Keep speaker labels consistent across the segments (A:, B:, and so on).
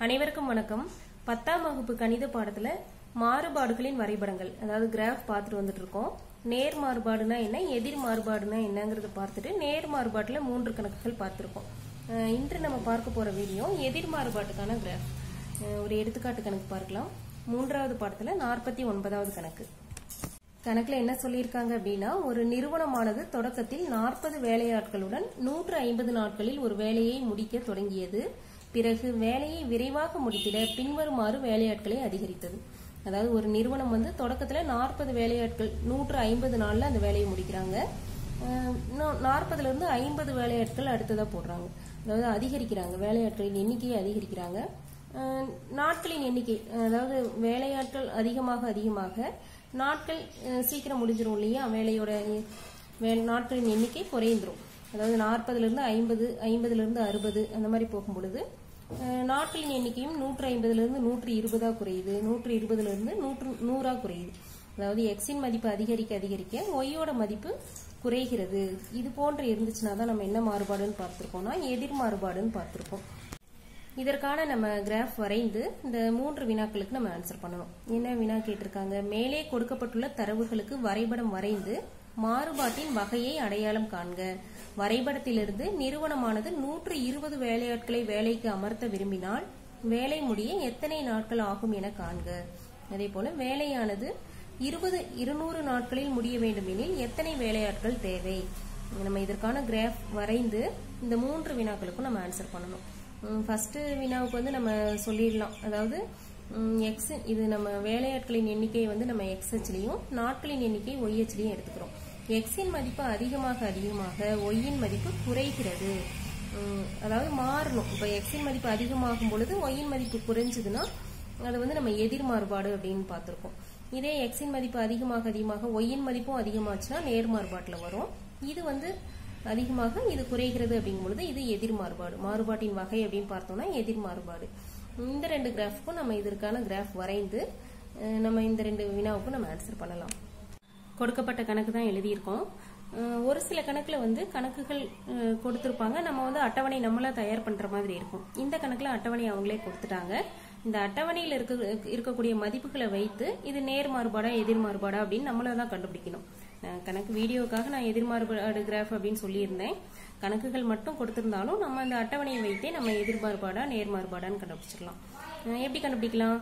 A: அனைவருக்கும் வணக்கம் பத்தாம் வகுப்பு கணித பாடத்துல மாறுபாடுகளின் வரைபடங்கள் அதாவது கிராஃப் பார்த்துட்டு வந்துட்டு இருக்கோம் நேர் மாறுபாடுனா என்ன எதிர் மாறுபாடுனா என்னங்கறத பார்த்துட்டு நேர் மாறுபாட்டுல மூன்று கணக்குகள் பார்த்திருக்கோம் அஹ் இன்று நம்ம பார்க்க போற வீடியோ எதிர் மாறுபாட்டுக்கான கிராஃப் அஹ் ஒரு எடுத்துக்காட்டு கணக்கு பார்க்கலாம் மூன்றாவது பாடத்துல நாற்பத்தி ஒன்பதாவது கணக்கு கணக்குல என்ன சொல்லியிருக்காங்க அப்படின்னா ஒரு நிறுவனமானது தொடக்கத்தில் நாற்பது வேலையாட்களுடன் நூற்று ஐம்பது நாட்களில் ஒரு வேலையை முடிக்க தொடங்கியது பிறகு வேலையை விரைவாக முடித்திட பின்வருமாறு வேலையாட்களை அதிகரித்தது அதாவது ஒரு நிறுவனம் வந்து தொடக்கத்துல நாற்பது வேலையாட்கள் நூற்று ஐம்பது நாள்ல அந்த வேலையை முடிக்கிறாங்க அஹ் இன்னும் நாற்பதுல இருந்து ஐம்பது வேலையாட்கள் அடுத்ததா போடுறாங்க அதாவது அதிகரிக்கிறாங்க வேலையாட்களின் எண்ணிக்கையை அதிகரிக்கிறாங்க அஹ் நாட்களின் எண்ணிக்கை அதாவது வேலையாட்கள் அதிகமாக அதிகமாக நாட்கள் அஹ் சீக்கிரம் முடிஞ்சிரும் இல்லையா வேலையோட வே- நாட்களின் எண்ணிக்கை குறைந்துரும் அதாவது நாற்பதுல இருந்து ஐம்பது ஐம்பதுல இருந்து அறுபது அந்த மாதிரி போகும் பொழுது அஹ் நாட்களின் எண்ணிக்கையும் நூற்று ஐம்பதுல இருந்து நூற்று இருபதா குறையுது நூற்று இருபதுல இருந்து நூற்று நூறா குறையுது அதாவது எக்ஸின் மதிப்பு அதிகரிக்க அதிகரிக்க ஒய்யோட மதிப்பு குறைகிறது இது போன்று இருந்துச்சுன்னா தான் நம்ம என்ன மாறுபாடுன்னு பார்த்திருக்கோம்னா எதிர் மாறுபாடுன்னு பார்த்திருக்கோம் இதற்கான நம்ம கிராஃப் வரைந்து இந்த மூன்று வினாக்களுக்கு நம்ம ஆன்சர் பண்ணணும் என்ன வினா கேட்டிருக்காங்க மேலே கொடுக்கப்பட்டுள்ள தரவுகளுக்கு வரைபடம் வரைந்து மாறுபாட்டின் வகையை அடையாளம் காண்க வரைபடத்திலிருந்து நிறுவனமானது நூற்று இருபது வேலையாட்களை வேலைக்கு அமர்த்த விரும்பினால் வேலை முடிய எத்தனை நாட்கள் ஆகும் என காண்க அதே போல வேலையானது இருபது இருநூறு நாட்களில் முடிய வேண்டுமெனில் எத்தனை வேலையாட்கள் தேவை நம்ம இதற்கான கிராஃப் வரைந்து இந்த மூன்று வினாக்களுக்கும் நம்ம ஆன்சர் பண்ணணும் ஃபர்ஸ்ட் வினாவுக்கு வந்து நம்ம சொல்லிடலாம் அதாவது எக்ஸ் இது நம்ம வேலையாட்களின் எண்ணிக்கையை வந்து நம்ம எக்ஸ்ஹெச்லையும் நாட்களின் எண்ணிக்கை ஒய்ஹெச்லையும் எடுத்துக்கிறோம் எக்ஸின் மதிப்பு அதிகமாக அதிகமாக ஒய்யின் மதிப்பு குறைகிறது உம், அதாவது மாறணும் இப்போ எக்ஸின் மதிப்பு அதிகமாகும் பொழுது ஒய்யின் மதிப்பு குறைஞ்சதுன்னா அது வந்து நம்ம எதிர் மாறுபாடு அப்படின்னு பார்த்திருக்கோம் இதே எக்ஸின் மதிப்பு அதிகமாக அதிகமாக ஒய்யின் மதிப்பும் அதிகமாச்சுன்னா நேர் மாறுபாட்டில் வரும் இது வந்து அதிகமாக இது குறைகிறது அப்படிங்கும் பொழுது இது எதிர் மாறுபாடு மாறுபாட்டின் வகை அப்படின்னு பார்த்தோம்னா எதிர் மாறுபாடு இந்த ரெண்டு கிராஃப்க்கும் நம்ம இதற்கான கிராஃப் வரைந்து அஹ், நம்ம இந்த ரெண்டு வினாவுக்கும் நம்ம ஆன்சர் பண்ணலாம் கொடுக்கப்பட்ட கணக்கு தான் எழுதியிருக்கோம் அஹ், ஒரு சில கணக்குல வந்து கணக்குகள் அஹ், கொடுத்திருப்பாங்க நம்ம வந்து அட்டவணை நம்மளா தயார் பண்ற மாதிரி இருக்கும் இந்த கணக்குல அட்டவணை அவங்களே கொடுத்துட்டாங்க இந்த அட்டவணையில் இருக்க இருக்கக்கூடிய மதிப்புகளை வைத்து இது நேர் மாறுபாடா எதிர் மாறுபாடா அப்படின்னு நம்மள தான் கண்டுபிடிக்கணும் அஹ், கணக்கு வீடியோக்காக நான் எதிர் மாறுபாடு கிராஃப் அப்படின்னு சொல்லியிருந்தேன் கணக்குகள் மட்டும் கொடுத்திருந்தாலும் நம்ம அந்த அட்டவணையை வைத்தே நம்ம எதிர் மாறுபாடா நேர் மாறுபாடான்னு கண்டுபிடிச்சிடலாம் அஹ், எப்படி கண்டுபிடிக்கலாம்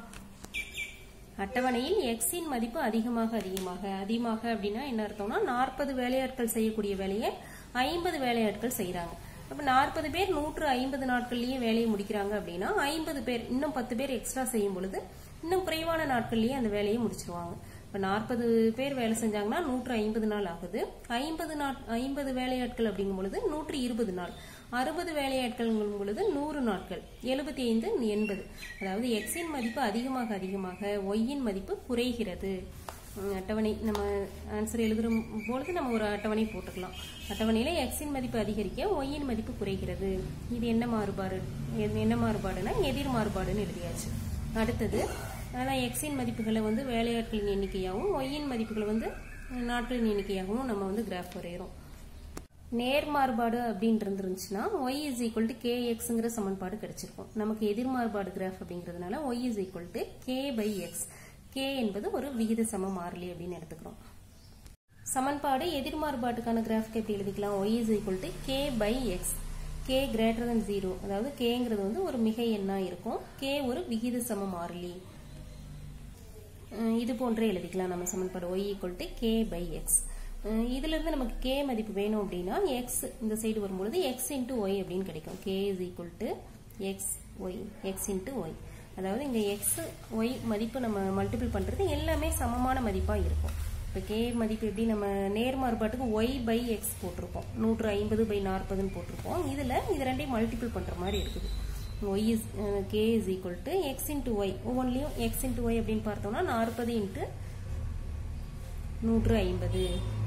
A: அட்டவணையில் எக்ஸின் மதிப்பு அதிகமாக அதிகமாக அதிகமாக அப்படின்னா என்ன அர்த்தம்னா நாற்பது வேலையாட்கள் செய்யக்கூடிய வேலையை ஐம்பது வேலையாட்கள் செய்யறாங்க அப்ப நாற்பது பேர் நூற்று ஐம்பது நாட்கள்லயே வேலையை முடிக்கிறாங்க அப்படின்னா ஐம்பது பேர் இன்னும் பத்து பேர் எக்ஸ்ட்ரா செய்யும் பொழுது இன்னும் குறைவான நாட்கள்லயே அந்த வேலையை முடிச்சிருவாங்க இப்ப நாற்பது பேர் வேலை செஞ்சாங்கன்னா நூற்று ஐம்பது நாள் ஆகுது ஐம்பது நாட் ஐம்பது வேலையாட்கள் அப்படிங்கும் பொழுது நூற்று இருபது நாள் அறுபது வேலையாட்கள் பொழுது நூறு நாட்கள் எழுபத்தி ஐந்து எண்பது அதாவது எக்ஸின் மதிப்பு அதிகமாக அதிகமாக ஒய்யின் மதிப்பு குறைகிறது உம், அட்டவணை நம்ம ஆன்சர் எழுதுற பொழுது நம்ம ஒரு அட்டவணை போட்டுக்கலாம் அட்டவணையில எக்ஸின் மதிப்பு அதிகரிக்க ஒய்யின் மதிப்பு குறைகிறது இது என்ன மாறுபாடு இது என்ன மாறுபாடுனா எதிர் மாறுபாடுன்னு எழுதியாச்சு அடுத்தது அதான் எக்ஸின் மதிப்புகளை வந்து வேலையாட்களின் எண்ணிக்கையாகவும் ஒய்யின் மதிப்புகளை வந்து நாட்களின் எண்ணிக்கையாகவும் நம்ம வந்து கிராஃப் வரைகிறோம் நேர் மாறுபாடு அப்படின்னு இருந்துருந்துச்சுன்னா y is equal to k எக்ஸ்ங்கிற சமன்பாடு கிடைச்சிருக்கும் நமக்கு எதிர் மாறுபாடு கிராஃப் அப்படிங்கிறதுனால y is equal to k by x k என்பது ஒரு விகித சம மாறிலி அப்படின்னு எடுத்துக்கிறோம் சமன்பாடு எதிர் மாறுபாட்டுக்கான கிராஃப்க்கு எப்படி எழுதிக்கலாம் y is equal to k by x k greater than zero அதாவது கேங்கிறது வந்து ஒரு மிகை எண்ணா இருக்கும் கே ஒரு விகித சம மாறிலி அஹ் இது போன்றே எழுதிக்கலாம் நம்ம சமன்பாடு y equal to k by x இதுல இருந்து நமக்கு k மதிப்பு வேணும் அப்படின்னா x இந்த சைடு வரும்பொழுது x இன்ட்டு ஒய் அப்படின்னு கிடைக்கும் k is equal to x y x into y அதாவது இங்க x ஒய் மதிப்பு நம்ம மல்டிபிள் பண்றது எல்லாமே சமமான மதிப்பா இருக்கும் இப்போ கே மதிப்பு எப்படி நம்ம நேர் மாறுபாட்டுக்கு ஒய் பை எக்ஸ் போட்டிருப்போம் நூற்று ஐம்பது பை நாற்பதுன்னு போட்டிருப்போம் இதுல இது ரெண்டையும் மல்டிபிள் பண்ற மாதிரி இருக்குது y is uh, k is equal to x into y ஒவ்வொன்றிலையும் x into y அப்படின்னு பார்த்தோம்னா நாற்பது இன்ட்டு நூற்று ஐம்பது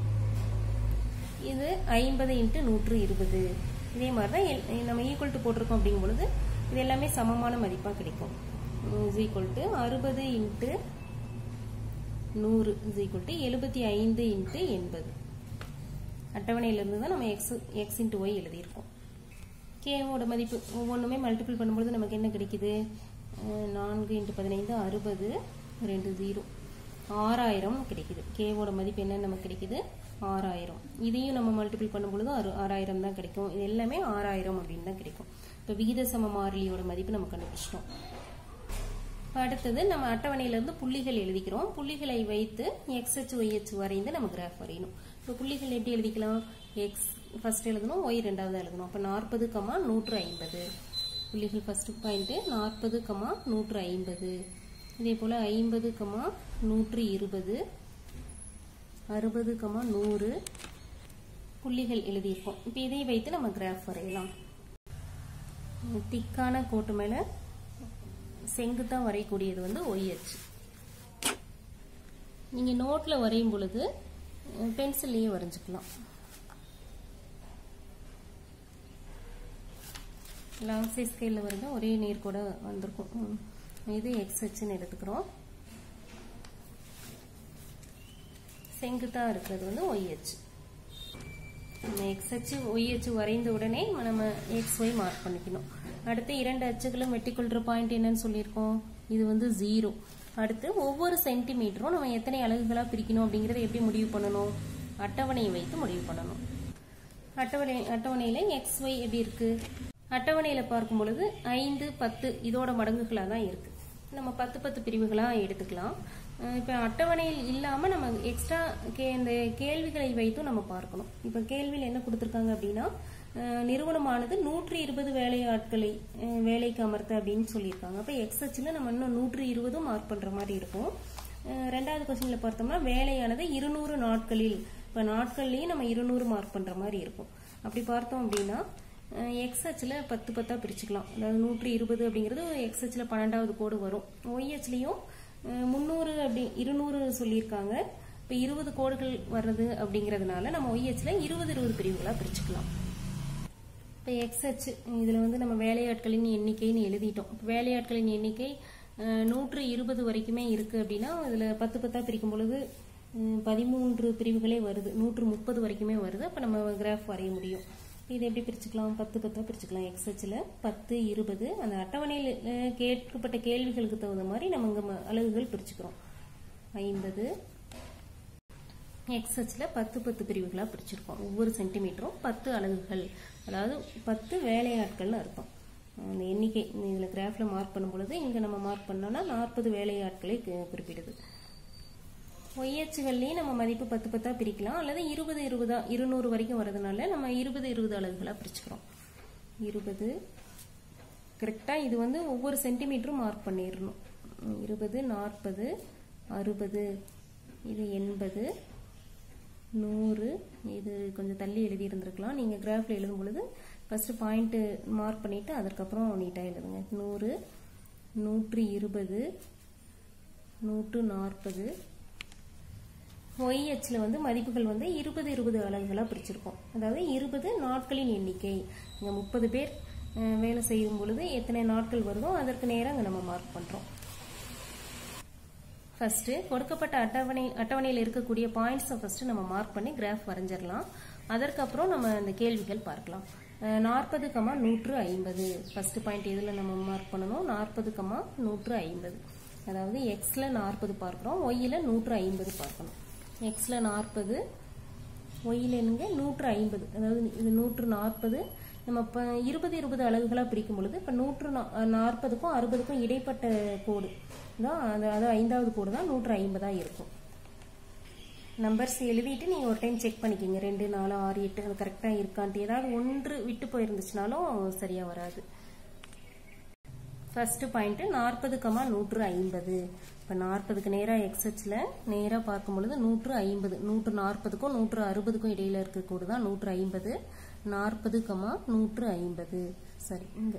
A: இது ஐம்பது இன்ட்டு நூற்று இருபது இதே மாதிரி தான் எல்- நம்ம ஈக்குவல் டு போட்டிருக்கோம் அப்படிங்கும் பொழுது இது எல்லாமே சமமான மதிப்பாக கிடைக்கும் இஸ் ஈக்குவல் டு அறுபது இன்ட்டு நூறு இஸ் ஈக்குவல் டு எழுபத்தி ஐந்து இன்ட்டு எண்பது அட்டவணையிலிருந்து தான் நம்ம எக்ஸ் எக்ஸ் இன்ட்டு ஒய் எழுதியிருக்கோம் கேவோட மதிப்பு ஒவ்வொன்றுமே மல்டிபிள் பண்ணும்பொழுது நமக்கு என்ன கிடைக்குது அஹ், நான்கு இன்ட்டு பதினைந்து அறுபது ரெண்டு ஜீரோ ஆறாயிரம் கிடைக்குது கேவோட மதிப்பு என்ன நமக்கு கிடைக்குது ஆறாயிரம் இதையும் நம்ம மல்டிபிள் பண்ணும் பொழுது ஆறு ஆறாயிரம் தான் கிடைக்கும் இது எல்லாமே ஆறாயிரம் அப்படின்னு தான் கிடைக்கும் இப்போ விகித சம மாறிலியோட மதிப்பு நம்ம கண்டுபிடிச்சிட்டோம் அடுத்தது நம்ம அட்டவணையில இருந்து புள்ளிகள் எழுதிக்கிறோம் புள்ளிகளை வைத்து எக்ஸ் ஹெச் ஒய் ஹெச் வரைந்து நம்ம கிராஃப் வரையணும் இப்போ புள்ளிகள் எப்படி எழுதிக்கலாம் எக்ஸ் ஃபர்ஸ்ட் எழுதணும் ஒய் ரெண்டாவது எழுதணும் அப்போ நாற்பது கமா நூற்று ஐம்பது புள்ளிகள் ஃபர்ஸ்ட் பாயிண்ட் நாற்பது கமா நூற்று ஐம்பது இதே போல ஐம்பது கமா நூற்று இருபது அறுபது கமா நூறு புள்ளிகள் எழுதியிருக்கோம் இப்போ இதை வைத்து நம்ம கிராஃப் வரையலாம் திக்கான கோட்டு மேல செங்குத்தா வரையக்கூடியது வந்து ஒய் அச்சு நீங்க நோட்ல வரையும் பொழுது பென்சில்லையே வரைஞ்சுக்கலாம் லாங் சைஸ் ஸ்கேலில் வருங்க ஒரே நேர் கூட வந்திருக்கும் ம். இது எக்ஸ் அச்சுன்னு எடுத்துக்கிறோம் செங்குத்தா இருக்கிறது வந்து ஒய் அச்சு நம்ம எக்ஸ் அச்சு ஒய் அச்சு வரைந்த உடனே நம்ம எக்ஸ் ஒய் மார்க் பண்ணிக்கணும் அடுத்து இரண்டு அச்சுகளும் வெட்டிக்கொள்ற பாயிண்ட் என்னன்னு சொல்லியிருக்கோம் இது வந்து ஜீரோ அடுத்து ஒவ்வொரு சென்டிமீட்டரும் நம்ம எத்தனை அலகுகளா பிரிக்கணும் அப்படிங்கறத எப்படி முடிவு பண்ணணும் அட்டவணையை வைத்து முடிவு பண்ணணும் அட்டவணை அட்டவணையில எக்ஸ் ஒய் எப்படி இருக்கு அட்டவணையில பார்க்கும் பொழுது ஐந்து பத்து இதோட மடங்குகளா தான் இருக்கு நம்ம பத்து பத்து பிரிவுகளா எடுத்துக்கலாம் அஹ் இப்ப அட்டவணையில் இல்லாம நம்ம எக்ஸ்ட்ரா கே இந்த கேள்விகளை வைத்தும் நம்ம பார்க்கணும் இப்ப கேள்வியில் என்ன கொடுத்திருக்காங்க அப்படின்னா அஹ் நிறுவனமானது நூற்றி இருபது வேலையாட்களை அஹ் வேலைக்கு அமர்த்த அப்படின்னு சொல்லியிருக்காங்க அப்ப எக்ஸ் அச்சுல நம்ம இன்னும் நூற்றி இருபதும் மார்க் பண்ற மாதிரி இருக்கும் அஹ் ரெண்டாவது கொஸ்டின்ல பார்த்தோம்னா வேலையானது இருநூறு நாட்களில் இப்ப நாட்கள்லயும் நம்ம இருநூறு மார்க் பண்ற மாதிரி இருக்கும் அப்படி பார்த்தோம் அப்படின்னா எக்ஸ் அச்சில் பத்து பத்தா பிரிச்சுக்கலாம் அதாவது நூற்றி இருபது அப்படிங்கிறது எக்ஸ் அச்சில் பன்னெண்டாவது கோடு வரும் ஒய் அச்சிலையும் முந்நூறு அப்படி இருநூறு சொல்லியிருக்காங்க இப்போ இருபது கோடுகள் வர்றது அப்படிங்கிறதுனால நம்ம ஒய் அச்சில் இருபது இருபது பிரிவுகளாக பிரிச்சுக்கலாம் இப்போ எக்ஸ் அச்சு இதில் வந்து நம்ம வேலையாட்களின் எண்ணிக்கைன்னு எழுதிட்டோம் இப்ப வேலையாட்களின் எண்ணிக்கை அஹ், நூற்று இருபது வரைக்குமே இருக்கு அப்படின்னா இதில் பத்து பத்தா பிரிக்கும் பொழுது உம், பதிமூன்று பிரிவுகளே வருது நூற்று முப்பது வரைக்குமே வருது அப்போ நம்ம கிராஃப் வரைய முடியும் இது எப்படி பிரிச்சுக்கலாம் பத்து பத்தா பிரிச்சுக்கலாம் எக்ஸ் அச்சில் பத்து இருபது அந்த அட்டவணையில் அஹ், கேட்கப்பட்ட கேள்விகளுக்கு தகுந்த மாதிரி நம்ம இங்கே அலகுகள் பிரிச்சுக்கிறோம் ஐம்பது எக்ஸ் அச்சில் பத்து பத்து பிரிவுகளாக பிரிச்சிருக்கோம் ஒவ்வொரு சென்டிமீட்டரும் பத்து அலகுகள் அதாவது பத்து வேலையாட்கள்னு அர்த்தம் அந்த எண்ணிக்கை இதில் கிராஃபில் மார்க் பண்ணும் பொழுது இங்கே நம்ம மார்க் பண்ணோம்னா நாற்பது வேலையாட்களை கு- குறிப்பிடுது ஒய்யச்சுகள்லையும் நம்ம மதிப்பு பத்து பத்தா பிரிக்கலாம் அல்லது இருபது இருபதா இருநூறு வரைக்கும் வரதுனால நம்ம இருபது இருபது அலகுகளாக பிரிச்சுக்கிறோம் இருபது கரெக்டாக இது வந்து ஒவ்வொரு சென்டிமீட்டரும் மார்க் பண்ணிடணும் உம், இருபது நாற்பது அறுபது இது எண்பது நூறு இது கொஞ்சம் தள்ளி எழுதி இருந்திருக்கலாம் நீங்கள் கிராஃபில் எழுதும் பொழுது ஃபஸ்ட்டு பாயிண்ட்டு மார்க் பண்ணிவிட்டு அதற்கப்புறம் நீட்டாக எழுதுங்க நூறு நூற்றி இருபது நூற்று நாற்பது ஒய் அச்சில் வந்து மதிப்புகள் வந்து இருபது இருபது அலகுகளாக பிரிச்சிருக்கோம் அதாவது இருபது நாட்களின் எண்ணிக்கை இங்கே முப்பது பேர் அஹ், வேலை செய்யும் பொழுது எத்தனை நாட்கள் வருதோ அதற்கு நேரம் அங்கே நம்ம மார்க் பண்ணுறோம் ஃபர்ஸ்ட் கொடுக்கப்பட்ட அட்டவணை அட்டவணையில் இருக்கக்கூடிய பாயிண்ட்ஸை ஃபர்ஸ்ட் நம்ம மார்க் பண்ணி கிராஃப் வரைஞ்சிடலாம் அதற்கப்புறம் நம்ம இந்த கேள்விகள் பார்க்கலாம் நாற்பது கமா நூற்று ஐம்பது ஃபர்ஸ்ட் பாயிண்ட் எதில் நம்ம மார்க் பண்ணணும் நாற்பது கமா நூற்று ஐம்பது அதாவது எக்ஸ்ல நாற்பது பார்க்குறோம் ஒய்யில் நூற்று ஐம்பது பார்க்கணும் எக்ஸ்ல நாற்பது ஒய்யில் என்னங்க நூற்று ஐம்பது அதாவது இது நூற்று நாற்பது நம்ம இப்போ இருபது இருபது அலகுகளாக பிரிக்கும் பொழுது இப்போ நூற்று நா- நாற்பதுக்கும் அறுபதுக்கும் இடைப்பட்ட கோடு தான் அது அது ஐந்தாவது கோடு தான் நூற்று ஐம்பதாக இருக்கும் நம்பர்ஸ் எழுதிட்டு நீங்கள் ஒரு டைம் செக் பண்ணிக்கிங்க ரெண்டு நாலு ஆறு எட்டு அது கரெக்டாக இருக்கான்ட்டு ஏதாவது ஒன்று விட்டு போயிருந்துச்சுனாலும் சரியாக வராது ஃபர்ஸ்ட் பாயிண்ட் நாற்பது கமா நூற்று ஐம்பது இப்போ நாற்பதுக்கு நேராக எக்ஸ்ஹெச்சில் நேராக பார்க்கும் பொழுது நூற்று ஐம்பது நூற்று நாற்பதுக்கும் நூற்று அறுபதுக்கும் இடையில இருக்க கூடு தான் நூற்று ஐம்பது நாற்பது கமா நூற்று ஐம்பது சரி இங்கே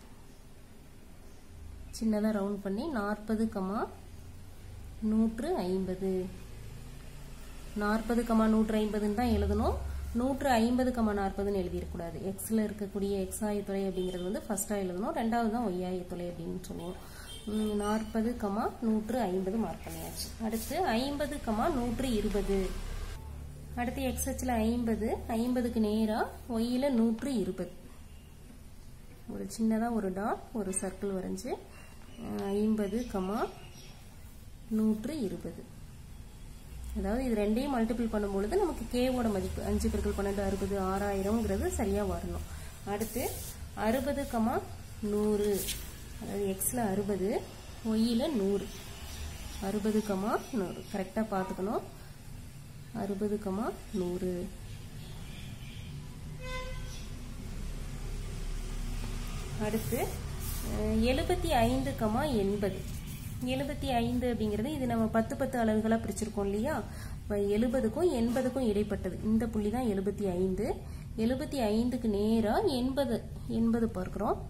A: சின்னதாக ரவுண்ட் பண்ணி நாற்பது கமா நூற்று ஐம்பது நாற்பது கமா நூற்று ஐம்பதுன்னு தான் எழுதணும் நூற்று ஐம்பது கமா நாற்பதுன்னு எழுதிடக்கூடாது எக்ஸில் இருக்கக்கூடிய எக்ஸ் ஆயத்தொலை அப்படிங்கிறது வந்து ஃபர்ஸ்டாக எழுதணும் ரெண்டாவது தான் ஒய் ஆயத்தொலை அப்படின்னு சொல்லுவோம் ம், நாற்பது கமா நூற்று ஐம்பது மார்க் பண்ணியாச்சு அடுத்து ஐம்பது கமா நூற்று இருபது அடுத்து எக்ஸ் அச்சில் ஐம்பது ஐம்பதுக்கு நேராக ஒய்யில் நூற்று இருபது ஒரு சின்னதாக ஒரு டாட் ஒரு சர்க்கிள் வரைஞ்சு ஐம்பது கமா நூற்று இருபது அதாவது இது ரெண்டையும் மல்டிபிள் பண்ணும்பொழுது நமக்கு கேவோட மதிப்பு அஞ்சு பெருக்கள் பன்னெண்டு அறுபது ஆறாயிரம்ங்கிறது சரியா வரணும் அடுத்து அறுபது கமா நூறு அதாவது எக்ஸில் அறுபது ஒய்யில் நூறு அறுபது கமா நூறு கரெக்டாக பார்த்துக்கணும் அறுபது கமா நூறு அடுத்து எழுபத்தி ஐந்து கமா எண்பது எழுபத்தி ஐந்து அப்படிங்கிறது இது நம்ம பத்து பத்து அலகுகளாக பிரிச்சிருக்கோம் இல்லையா இப்போ எழுபதுக்கும் எண்பதுக்கும் இடைப்பட்டது இந்த புள்ளி தான் எழுபத்தி ஐந்து எழுபத்தி ஐந்துக்கு நேராக எண்பது எண்பது பார்க்குறோம்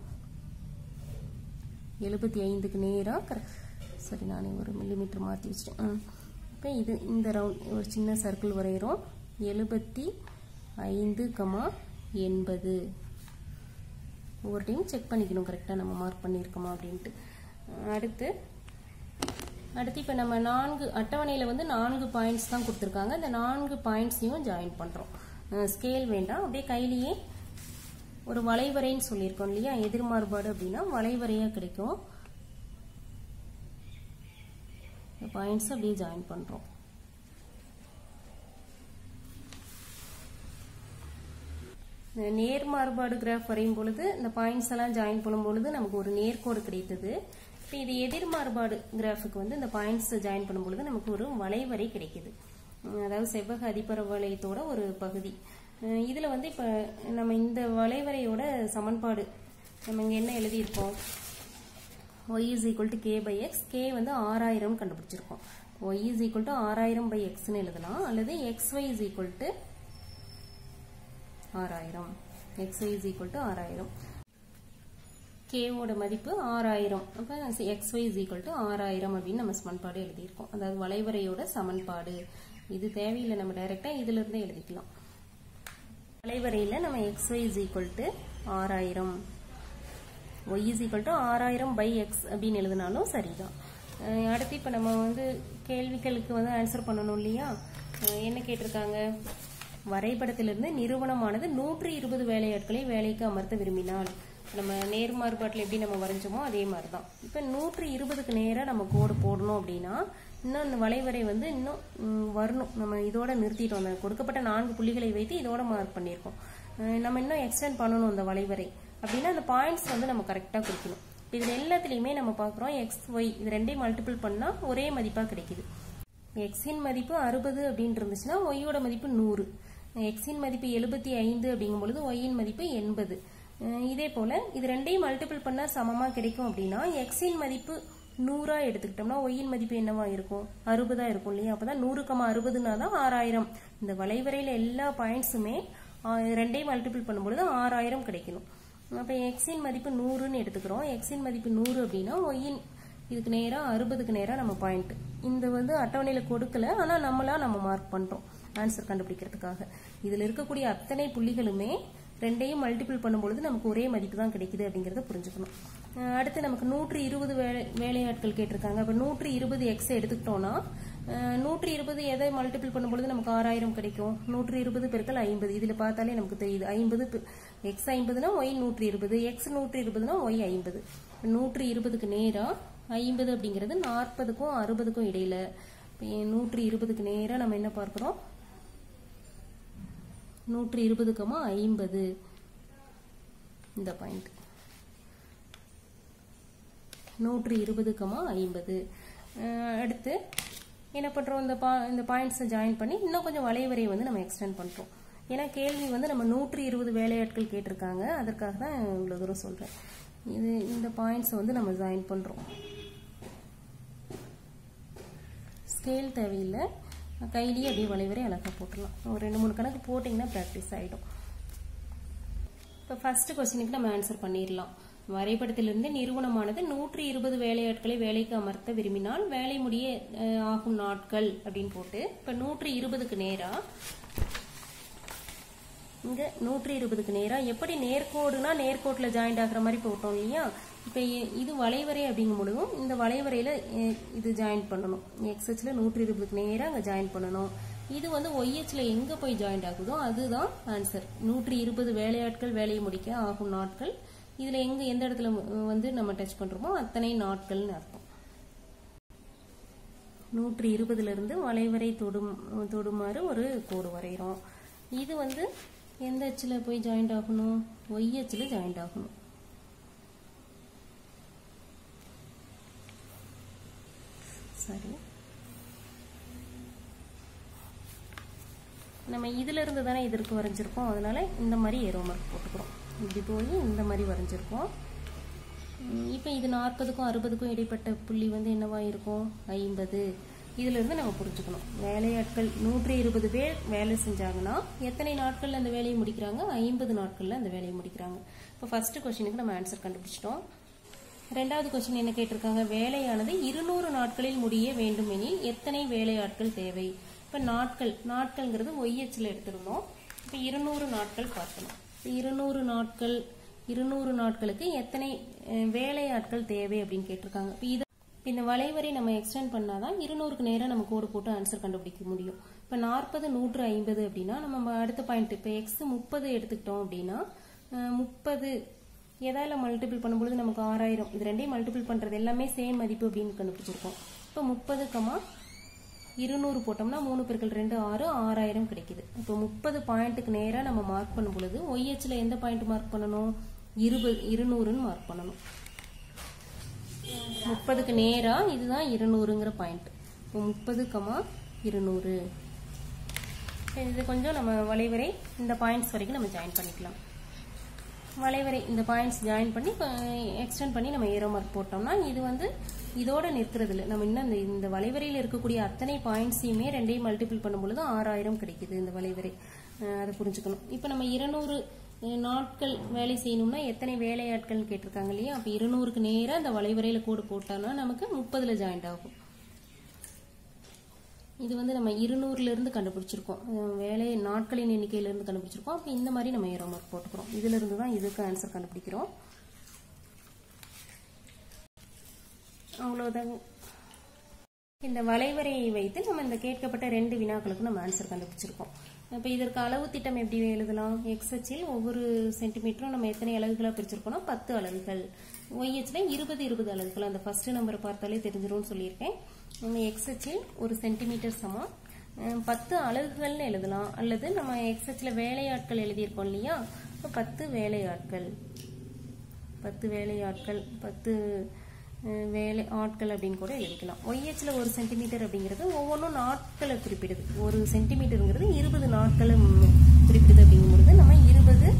A: எழுபத்தி ஐந்துக்கு நேராக கரெக்ட் சரி நானே ஒரு மில்லிமீட்டர் மாற்றி வச்சிட்டேன் இப்போ இது இந்த ரவுண்ட் ஒரு சின்ன சர்க்கிள் வரைகிறோம் எழுபத்தி ஐந்து கமா எண்பது ஒவ்வொரு டைம் செக் பண்ணிக்கணும் கரெக்டாக நம்ம மார்க் பண்ணியிருக்கோமா அப்படின்ட்டு அடுத்து அடுத்து இப்போ நம்ம நான்கு அட்டவணையில் வந்து நான்கு பாயிண்ட்ஸ் தான் கொடுத்துருக்காங்க இந்த நான்கு பாயிண்ட்ஸையும் ஜாயின் பண்ணுறோம் ஸ்கேல் வேண்டாம் அப்படியே கையிலேயே ஒரு வளைவரைன்னு சொல்லியிருக்கோம் இல்லையா எதிர்மாறுபாடு அப்படின்னா வளைவரையாக கிடைக்கும் இந்த பாயிண்ட்ஸ் அப்படியே ஜாயின் பண்ணுறோம் நேர்மாறுபாடு கிராஃப் வரையும் பொழுது இந்த பாயிண்ட்ஸ் எல்லாம் ஜாயின் பண்ணும் பொழுது நமக்கு ஒரு நேர்கோடு கிடைத்தது இப்போ இது எதிர்மாறுபாடு கிராஃபுக்கு வந்து இந்த பாயிண்ட்ஸ் ஜாயின் பண்ணும் பொழுது நமக்கு ஒரு வளைவரை கிடைக்குது அதாவது செவ்வக அதிபர வளையத்தோட ஒரு பகுதி இதில் வந்து இப்போ நம்ம இந்த வளைவரையோட சமன்பாடு நம்ம இங்கே என்ன எழுதியிருக்கோம் y is equal to k by x k வந்து ஆறாயிரம் கண்டுபிடிச்சிருக்கோம் ஒய் இஸ் ஈக்குவல் டு ஆறாயிரம் பை எக்ஸ்னு எழுதலாம் அல்லது x y is equal to ஆறாயிரம் x y is equal to ஆறாயிரம் கேவோட மதிப்பு ஆறாயிரம் அப்போ x y is equal to ஆறாயிரம் அப்படின்னு நம்ம சமன்பாடு எழுதியிருக்கோம் அதாவது வளைவரையோட சமன்பாடு இது தேவையில்லை நம்ம டைரெக்டாக இதுல இருந்தே எழுதிக்கலாம் வளைவரையில் நம்ம x y is equal to ஆறாயிரம் ஒய் இஸ் ஈக்குவல் டு ஆறாயிரம் பை எக்ஸ் அப்படின்னு எழுதினாலும் சரிதான் அடுத்து இப்போ நம்ம வந்து கேள்விகளுக்கு வந்து ஆன்சர் பண்ணணும் இல்லையா என்ன கேட்டிருக்காங்க வரைபடத்திலிருந்து நிறுவனமானது நூற்றி இருபது வேலையாட்களை வேலைக்கு அமர்த்த விரும்பினால் நம்ம நேர்மாறுபாட்டில் எப்படி நம்ம வரைஞ்சோமோ அதே மாதிரி தான் இப்போ நூற்றி இருபதுக்கு நேராக நம்ம கோடு போடணும் அப்படின்னா இன்னும் இந்த வளைவரை வந்து இன்னும் வரணும் நம்ம இதோட நிறுத்திட்டோம் அந்த கொடுக்கப்பட்ட நான்கு புள்ளிகளை வைத்து இதோட மார்க் பண்ணியிருக்கோம் நம்ம இன்னும் எக்ஸ்டெண்ட் பண்ணணும் அந்த வளைவரை அப்படின்னா அந்த பாயிண்ட்ஸ் வந்து நம்ம கரெக்டாக குறிக்கணும் இப்போ இதில் எல்லாத்துலேயுமே நம்ம பார்க்குறோம் எக்ஸ் ஒய் இது ரெண்டையும் மல்டிபிள் பண்ணால் ஒரே மதிப்பாக கிடைக்குது எக்ஸின் மதிப்பு அறுபது அப்படின்னு இருந்துச்சுன்னா ஒய்யோட மதிப்பு நூறு எக்ஸின் மதிப்பு எழுபத்தி ஐந்து அப்படிங்கும் பொழுது ஒய்யின் மதிப்பு எண்பது இதே போல இது ரெண்டையும் மல்டிபிள் பண்ணால் சமமாக கிடைக்கும் அப்படின்னா எக்ஸின் மதிப்பு நூறா எடுத்துக்கிட்டோம்னா ஒய்யின் மதிப்பு என்னவா இருக்கும் அறுபதா இருக்கும் இல்லையா அப்பதான் நூறு கமா அறுபதுனா தான் ஆறாயிரம் இந்த வளைவரையில எல்லா பாயிண்ட்ஸுமே ரெண்டையும் மல்டிபிள் பண்ணும்பொழுது ஆறாயிரம் கிடைக்கணும் அப்போ எக்ஸின் மதிப்பு நூறுன்னு எடுத்துக்கிறோம் எக்ஸின் மதிப்பு நூறு அப்படின்னா ஒய்யின் இதுக்கு நேராக அறுபதுக்கு நேராக நம்ம பாயிண்ட் இந்த வந்து அட்டவணையில் கொடுக்கல ஆனால் நம்மளா நம்ம மார்க் பண்ணுறோம் ஆன்சர் கண்டுபிடிக்கிறதுக்காக இதில் இருக்கக்கூடிய அத்தனை புள்ளிகளுமே ரெண்டையும் மல்டிபிள் பண்ணும்பொழுது நமக்கு ஒரே மதிப்பு தான் கிடைக்குது அப்படிங்கிறத புரிஞ்சுக்கணும் அடுத்து நமக்கு நூற்றி இருபது வேலை வேலையாட்கள் கேட்டிருக்காங்க அப்போ நூற்றி இருபது எக்ஸ் எடுத்துக்கிட்டோம்னா நூற்றி இருபது எதை மல்டிபிள் பண்ணும்பொழுது நமக்கு ஆறாயிரம் கிடைக்கும் நூற்றி இருபது பெருக்கள் ஐம்பது இதில் பார்த்தாலே நமக்கு தெரியுது ஐம்பது எக்ஸ் ஐம்பதுனா ஒய் நூற்றி இருபது எக்ஸ் நூற்றி இருபதுனா ஒய் ஐம்பது நூற்றி இருபதுக்கு நேராக ஐம்பது அப்படிங்கிறது நாற்பதுக்கும் அறுபதுக்கும் இடையில நூற்றி இருபதுக்கு நேராக நம்ம என்ன பார்க்குறோம் நூற்றி இருபதுக்கமா ஐம்பது இந்த பாயிண்ட் நூற்றி இருபதுக்கமா ஐம்பது அடுத்து என்ன பண்ணுறோம் இந்த பா இந்த பாயிண்ட்ஸை ஜாயின் பண்ணி இன்னும் கொஞ்சம் வளைவரையை வந்து நம்ம எக்ஸ்டெண்ட் பண்ணுறோம் ஏன்னா கேள்வி வந்து நம்ம நூற்றி இருபது வேலையாட்கள் கேட்டிருக்காங்க அதற்காக தான் இவ்வளோ தூரம் சொல்கிறேன் இது இந்த பாயிண்ட்ஸை வந்து நம்ம ஜாயின் பண்ணுறோம் ஸ்கேல் தேவையில்லை கையிலேயே அப்படியே வளைவரை அழகாக போட்டுடலாம் ஒரு ரெண்டு மூணு கணக்கு போட்டிங்கன்னா ப்ராக்டிஸ் ஆகிடும் இப்போ ஃபர்ஸ்ட் கொஸ்டினுக்கு நம்ம ஆன்சர் பண்ணிடலாம் வரைபடத்திலிருந்து நிறுவனமானது நூற்றி இருபது வேலையாட்களை வேலைக்கு அமர்த்த விரும்பினால் வேலை முடிய ஆகும் நாட்கள் அப்படின்னு போட்டு இப்போ நூற்றி இருபதுக்கு நேரா இங்க நூற்றி இருபதுக்கு நேரா எப்படி நேர்கோடுனா நேர்கோட்டில் ஜாயிண்ட் ஆகுற மாதிரி போட்டோம் இல்லையா இப்போ இது வளைவரை அப்படிங்கும் பொழுதும் இந்த வளைவரையில் இது ஜாயின் பண்ணணும் எக்ஸ்ஹெச்சில் நூற்றி இருபதுக்கு நேராக அங்கே ஜாயின் பண்ணணும் இது வந்து ஒய்ஹெச்சில் எங்கே போய் ஜாயிண்ட் ஆகுதோ அதுதான் ஆன்சர் நூற்றி இருபது வேலையாட்கள் வேலையை முடிக்க ஆகும் நாட்கள் இதில் எங்கே எந்த இடத்துல வந்து நம்ம டச் பண்ணுறோமோ அத்தனை நாட்கள்னு அர்த்தம் நூற்றி இருபதுலேருந்து வளைவரை தொடும் தொடுமாறு ஒரு கோடு வரைகிறோம் இது வந்து எந்த அச்சில் போய் ஜாயிண்ட் ஆகணும் ஒய் அச்சில் ஜாயிண்ட் ஆகணும் சரி நம்ம இதுல இருந்து தானே இதற்கு வரைஞ்சிருக்கோம் அதனால இந்த மாதிரி ஏரோ மார்க் போட்டுக்கிறோம் இப்படி போய் இந்த மாதிரி வரைஞ்சிருக்கோம் இப்போ இது நாற்பதுக்கும் அறுபதுக்கும் இடைப்பட்ட புள்ளி வந்து என்னவா இருக்கும் ஐம்பது இதுல இருந்து நம்ம புரிஞ்சுக்கணும் வேலையாட்கள் நூற்றி இருபது பேர் வேலை செஞ்சாங்கன்னா எத்தனை நாட்கள்ல அந்த வேலையை முடிக்கிறாங்க ஐம்பது நாட்கள்ல அந்த வேலையை முடிக்கிறாங்க இப்போ ஃபர்ஸ்ட் கொஸ்டினுக்கு நம்ம ஆன்சர் கண்டுபிடிச்சிட்டோம் ரெண்டாவது கொஸ்டின் என்ன கேட்டிருக்காங்க வேலையானது இருநூறு நாட்களில் முடிய வேண்டுமெனில் எத்தனை வேலையாட்கள் தேவை இப்போ நாட்கள் நாட்கள்ங்கிறது ஒய்எச்சில் எடுத்திருந்தோம் இப்போ இருநூறு நாட்கள் பார்க்கணும் இப்போ இருநூறு நாட்கள் இருநூறு நாட்களுக்கு எத்தனை அஹ், வேலையாட்கள் தேவை அப்படின்னு கேட்டிருக்காங்க இப்போ இது இந்த வளைவரை நம்ம எக்ஸ்டெண்ட் பண்ணாதான் இருநூறுக்கு நேரம் நம்ம கோடு போட்டு ஆன்சர் கண்டுபிடிக்க முடியும் இப்போ நாற்பது நூற்று ஐம்பது அப்படின்னா நம்ம அடுத்த பாயிண்ட் இப்போ எக்ஸ் முப்பது எடுத்துக்கிட்டோம் அப்படின்னா முப்பது எதால மல்டிபிள் பண்ணும்பொழுது நமக்கு ஆறாயிரம் இது ரெண்டையும் மல்டிபிள் பண்றது எல்லாமே சேம் மதிப்பு அப்படின்னு கண்டுபிடிச்சிருக்கோம் இப்போ முப்பது கமா இருநூறு போட்டோம்னா மூணு பெருக்கள் ரெண்டு ஆறு ஆறாயிரம் கிடைக்குது இப்போ முப்பது பாயிண்ட்டுக்கு நேரா நம்ம மார்க் பண்ணும் பொழுது ஒய்ஹெச்ல எந்த பாயிண்ட் மார்க் பண்ணணும் இருபது இருநூறுன்னு மார்க் பண்ணணும் முப்பதுக்கு நேரா இதுதான் இருநூறுங்கிற பாயிண்ட் இப்போ முப்பது கமா இருநூறு இது கொஞ்சம் நம்ம வளைவரை இந்த பாயிண்ட்ஸ் வரைக்கும் நம்ம ஜாயின் பண்ணிக்கலாம் வளைவரை இந்த பாயிண்ட்ஸ் ஜாயின் பண்ணி எக்ஸ்டெண்ட் பண்ணி நம்ம ஏரோ மார்க் போட்டோம்னா இது வந்து இதோட நிற்கிறது இல்லை நம்ம இன்னும் இந்த இந்த வளைவரையில் இருக்கக்கூடிய அத்தனை பாயிண்ட்ஸையுமே ரெண்டையும் மல்டிபிள் பண்ணும் பொழுது ஆறாயிரம் கிடைக்குது இந்த வளைவரை அஹ் அதை புரிஞ்சுக்கணும் இப்போ நம்ம இருநூறு அஹ், நாட்கள் வேலை செய்யணும்னா எத்தனை வேலையாட்கள் கேட்டிருக்காங்க இல்லையா அப்போ இருநூறுக்கு நேராக அந்த வளைவரையில் கோடு போட்டோம்னா நமக்கு முப்பதுல ஜாயிண்ட் ஆகும் இது வந்து நம்ம இருநூறுல இருந்து கண்டுபிடிச்சிருக்கோம் அஹ் வேலை நாட்களின் எண்ணிக்கையில இருந்து கண்டுபிடிச்சிருக்கோம் அப்போ இந்த மாதிரி நம்ம ஏரோ மார்க் போட்டுக்கிறோம் இதுல இருந்து தான் இதுக்கு ஆன்சர் கண்டுபிடிக்கிறோம் அவ்வளவுதான் இந்த வளைவரையை வைத்து நம்ம இந்த கேட்கப்பட்ட ரெண்டு வினாக்களுக்கு நம்ம ஆன்சர் கண்டுபிடிச்சிருக்கோம் இப்போ இதற்கு அளவு திட்டம் எப்படி எழுதலாம் எக்ஸ் அச்சில் ஒவ்வொரு சென்டிமீட்டரும் நம்ம எத்தனை அலகுகளா பிரிச்சிருக்கோம்னா பத்து அலகுகள் ஒய் அச்சில் இருபது இருபது அலகுகள் அந்த ஃபர்ஸ்ட் நம்பரை பார்த்தாலே தெரிஞ்சிரும்னு சொல்லியிருக்கேன் நம்ம எக்ஸ் அச்சில் ஒரு சென்டிமீட்டர் சமம் அஹ், பத்து அலகுகள்னு எழுதலாம் அல்லது நம்ம எக்ஸ் அச்சில் வேலையாட்கள் எழுதியிருக்கோம் இல்லையா அப்ப பத்து வேலையாட்கள் பத்து வேலையாட்கள் பத்து அஹ், வேலை ஆட்கள் அப்படின்னு கூட எழுதிக்கலாம் ஒய்ஹெச்ல ஒரு சென்டிமீட்டர் அப்படிங்கிறது ஒவ்வொன்றும் நாட்களை குறிப்பிடுது ஒரு சென்டிமீட்டருங்கிறது இருபது நாட்களை ம், குறிப்பிடுது அப்படிங்கும்பொழுது நம்ம இருபது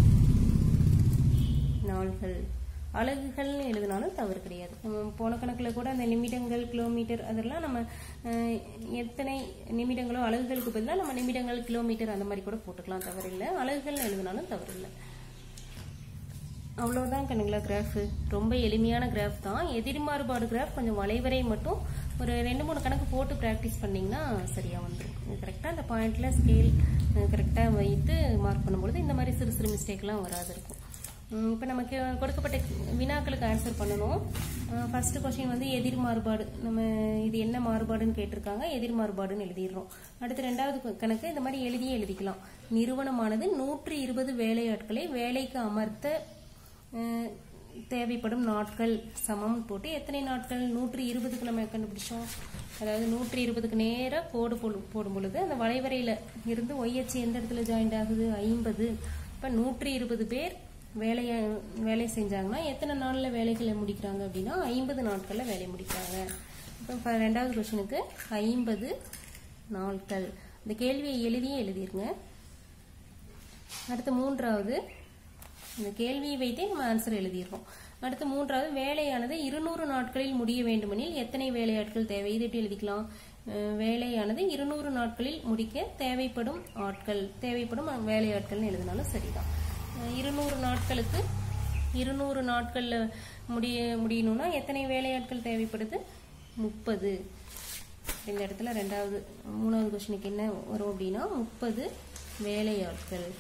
A: நாள்கள் அலகுகள்னு எழுதினாலும் தவறு கிடையாது நம்ம போன கணக்குல கூட அந்த நிமிடங்கள் கிலோமீட்டர் அதெல்லாம் நம்ம அஹ், எத்தனை நிமிடங்களோ அலகுகளுக்கு பதிலாக நம்ம நிமிடங்கள் கிலோமீட்டர் அந்த மாதிரி கூட போட்டுக்கலாம் தவறு இல்லை அலகுகள்னு எழுதினாலும் தவறு இல்லை அவ்வளவுதான் கண்ணுங்களா கிராஃப் ரொம்ப எளிமையான கிராஃப் தான் எதிர் மாறுபாடு கிராஃப் கொஞ்சம் வளைவரை மட்டும் ஒரு ரெண்டு மூணு கணக்கு போட்டு ப்ராக்டிஸ் பண்ணீங்கன்னா சரியா வந்துடும் கரெக்டாக அந்த பாயிண்ட்ல ஸ்கேல் கரெக்டாக வைத்து மார்க் பண்ணும்பொழுது இந்த மாதிரி சிறு சிறு மிஸ்டேக்லாம் வராது இருக்கும் இப்போ நமக்கு கொடுக்கப்பட்ட வினாக்களுக்கு ஆன்சர் பண்ணணும் ஃபர்ஸ்ட் கொஸ்டின் வந்து எதிர் மாறுபாடு நம்ம இது என்ன மாறுபாடுன்னு கேட்டிருக்காங்க எதிர் மாறுபாடுன்னு எழுதிடுறோம் அடுத்து ரெண்டாவது கு- கணக்கு இந்த மாதிரி எழுதியே எழுதிக்கலாம் நிறுவனமானது நூற்றி இருபது வேலையாட்களை வேலைக்கு அமர்த்த அஹ், தேவைப்படும் நாட்கள் சமம் போட்டு எத்தனை நாட்கள் நூற்றி இருபதுக்கு நம்ம கண்டுபிடிச்சோம் அதாவது நூற்றி இருபதுக்கு நேரா கோடு போடு போடும் பொழுது அந்த வளைவரையில இருந்து ஒய்ஹெச் எந்த இடத்துல ஜாயிண்ட் ஆகுது ஐம்பது இப்ப நூற்றி இருபது பேர் வேலைய வேலை செஞ்சாங்கன்னா எத்தனை நாள்ல வேலைகளை முடிக்கிறாங்க அப்படின்னா ஐம்பது நாட்கள்ல வேலை முடிக்கிறாங்க இப்போ ரெண்டாவது கொஸ்டினுக்கு ஐம்பது நாட்கள் இந்த கேள்வியை எழுதியே எழுதிருங்க அடுத்து மூன்றாவது இந்த கேள்வியை வைத்தே நம்ம ஆன்சர் எழுதிடுறோம் அடுத்து மூன்றாவது வேலையானது இருநூறு நாட்களில் முடிய வேண்டுமெனில் எத்தனை வேலையாட்கள் தேவை இதை எப்படி எழுதிக்கலாம் அஹ் வேலையானது இருநூறு நாட்களில் முடிக்க தேவைப்படும் ஆட்கள் தேவைப்படும் வேலையாட்கள்னு எழுதினாலும் சரிதான் அஹ் இருநூறு நாட்களுக்கு இருநூறு நாட்கள்ல முடிய முடியணும்னா எத்தனை வேலையாட்கள் தேவைப்படுது முப்பது இந்த இடத்துல ரெண்டாவது மூணாவது கொஸ்டினுக்கு என்ன வரும் அப்படின்னா முப்பது வேலையாட்கள்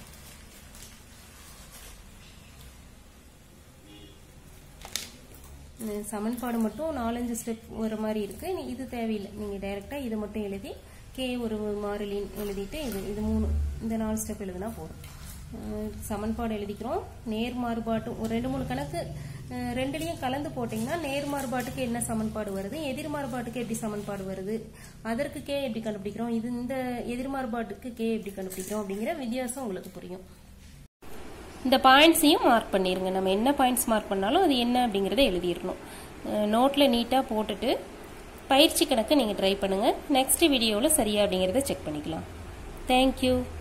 A: இந்த சமன்பாடு மட்டும் நாலஞ்சு ஸ்டெப் வர மாதிரி இருக்கு நீ- இது தேவையில்லை நீங்க டைரக்டா இதை மட்டும் எழுதி கே ஒரு மாறிலின்னு எழுதிட்டு இது இது மூணு இந்த நாலு ஸ்டெப் எழுதினா போதும் அஹ் சமன்பாடு எழுதிக்கிறோம் நேர் மாறுபாட்டு ஒரு ரெண்டு மூணு கணக்கு அஹ் ரெண்டுலயும் கலந்து போட்டீங்கன்னா நேர் மாறுபாட்டுக்கு என்ன சமன்பாடு வருது எதிர் மாறுபாட்டுக்கு எப்படி சமன்பாடு வருது அதற்கு கே எப்படி கண்டுபிடிக்கிறோம் இது இந்த எதிர் மாறுபாட்டுக்கு கே எப்படி கண்டுபிடிக்கிறோம் அப்படிங்கிற வித்தியாசம் உங்களுக்கு புரியும் இந்த பாயிண்ட்ஸையும் மார்க் பண்ணிருங்க நம்ம என்ன பாயிண்ட்ஸ் மார்க் பண்ணாலும் அது என்ன அப்படிங்கறத எழுதிடணும் நோட்டில் நீட்டாக போட்டுட்டு பயிற்சி கணக்கு நீங்கள் ட்ரை பண்ணுங்கள் நெக்ஸ்ட் வீடியோவில் சரியா அப்படிங்கிறத செக் பண்ணிக்கலாம் தேங்க்யூ